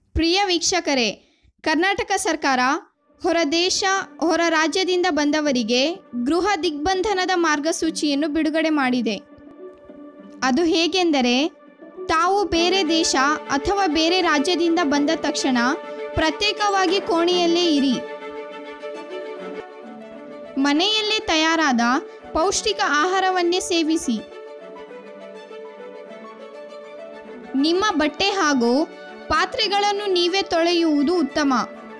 ಪ್ರಿಯ ವೀಕ್ಷಕರೇ ಕರ್ನಾಟಕ ಸರ್ಕಾರ ಹೊರ ದೇಶ ಹೊರ ರಾಜ್ಯದಿಂದ ಬಂದವರಿಗೆ ಗೃಹ ದಿಗ್ಬಂಧನದ ಮಾರ್ಗಸೂಚಿಯನ್ನು ಬಿಡುಗಡೆ ಮಾಡಿದೆ ಅದು ಹೇಗೆಂದರೆ ತಾವು ಬೇರೆ ದೇಶ ಅಥವಾ ಬೇರೆ ರಾಜ್ಯದಿಂದ ಬಂದ ತಕ್ಷಣ ಪ್ರತ್ಯೇಕವಾಗಿ ಕೋಣೆಯಲ್ಲೇ ಇರಿ ಮನೆಯಲ್ಲೇ ತಯಾರಾದ ಪೌಷ್ಟಿಕ ಆಹಾರವನ್ನೇ ಸೇವಿಸಿ ನಿಮ್ಮ ಬಟ್ಟೆ ಹಾಗೂ ಪಾತ್ರೆಗಳನ್ನು ನೀವೇ ತೊಳೆಯುವುದು ಉತ್ತಮ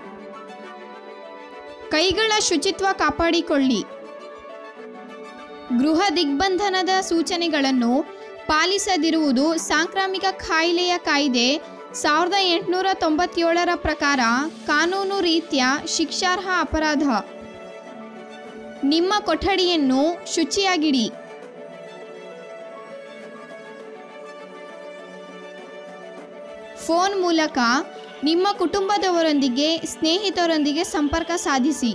ಕೈಗಳ ಶುಚಿತ್ವ ಕಾಪಾಡಿಕೊಳ್ಳಿ ಗೃಹ ದಿಗ್ಬಂಧನದ ಸೂಚನೆಗಳನ್ನು ಪಾಲಿಸದಿರುವುದು ಸಾಂಕ್ರಾಮಿಕ ಕಾಯಿಲೆಯ ಕಾಯ್ದೆ ಸಾವಿರದ ಎಂಟುನೂರ ತೊಂಬತ್ತೇಳರ ಪ್ರಕಾರ ಕಾನೂನು ರೀತ್ಯ ಶಿಕ್ಷಾರ್ಹ ಅಪರಾಧ ನಿಮ್ಮ ಕೊಠಡಿಯನ್ನು ಶುಚಿಯಾಗಿಡಿ ಫೋನ್ ಮೂಲಕ ನಿಮ್ಮ ಕುಟುಂಬದವರೊಂದಿಗೆ ಸ್ನೇಹಿತರೊಂದಿಗೆ ಸಂಪರ್ಕ ಸಾಧಿಸಿ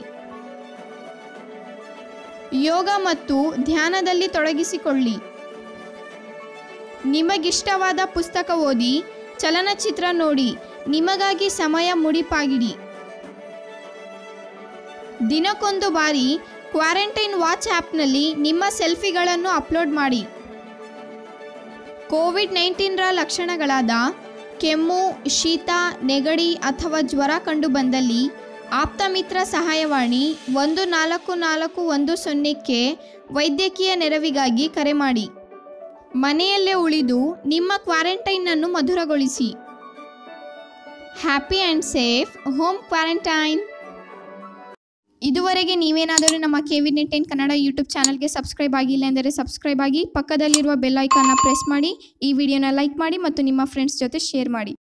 ಯೋಗ ಮತ್ತು ಧ್ಯಾನದಲ್ಲಿ ತೊಡಗಿಸಿಕೊಳ್ಳಿ ನಿಮಗಿಷ್ಟವಾದ ಪುಸ್ತಕ ಓದಿ ಚಲನಚಿತ್ರ ನೋಡಿ ನಿಮಗಾಗಿ ಸಮಯ ಮುಡಿಪಾಗಿಡಿ ದಿನಕ್ಕೊಂದು ಬಾರಿ ಕ್ವಾರಂಟೈನ್ ವಾಚ್ ಆ್ಯಪ್ನಲ್ಲಿ ನಿಮ್ಮ ಸೆಲ್ಫಿಗಳನ್ನು ಅಪ್ಲೋಡ್ ಮಾಡಿ ಕೋವಿಡ್ ನೈನ್ಟೀನ್ರ ಲಕ್ಷಣಗಳಾದ ಕೆಮ್ಮು ಶೀತ ನೆಗಡಿ ಅಥವಾ ಜ್ವರ ಕಂಡುಬಂದಲ್ಲಿ ಆಪ್ತಮಿತ್ರ ಸಹಾಯವಾಣಿ ಒಂದು ನಾಲ್ಕು ನಾಲ್ಕು ಒಂದು ಸೊನ್ನೆಕ್ಕೆ ವೈದ್ಯಕೀಯ ನೆರವಿಗಾಗಿ ಕರೆ ಮಾಡಿ ಮನೆಯಲ್ಲೇ ಉಳಿದು ನಿಮ್ಮ ಕ್ವಾರಂಟೈನನ್ನು ಮಧುರಗೊಳಿಸಿ happy and safe home quarantine ಇದುವರೆಗೆ ನೀವೇನಾದರೂ ನಮ್ಮ K V net ten Kannada YouTube ಚಾನಲ್ಗೆ ಸಬ್ಸ್ಕ್ರೈಬ್ ಆಗಿಲ್ಲ ಎಂದರೆ ಸಬ್ಸ್ಕ್ರೈಬ್ ಆಗಿ ಪಕ್ಕದಲ್ಲಿರುವ ಬೆಲ್ ಐಕಾನ್ನ ಪ್ರೆಸ್ ಮಾಡಿ ಈ ವಿಡಿಯೋನ ಲೈಕ್ ಮಾಡಿ ಮತ್ತು ನಿಮ್ಮ ಫ್ರೆಂಡ್ಸ್ ಜೊತೆ ಶೇರ್ ಮಾಡಿ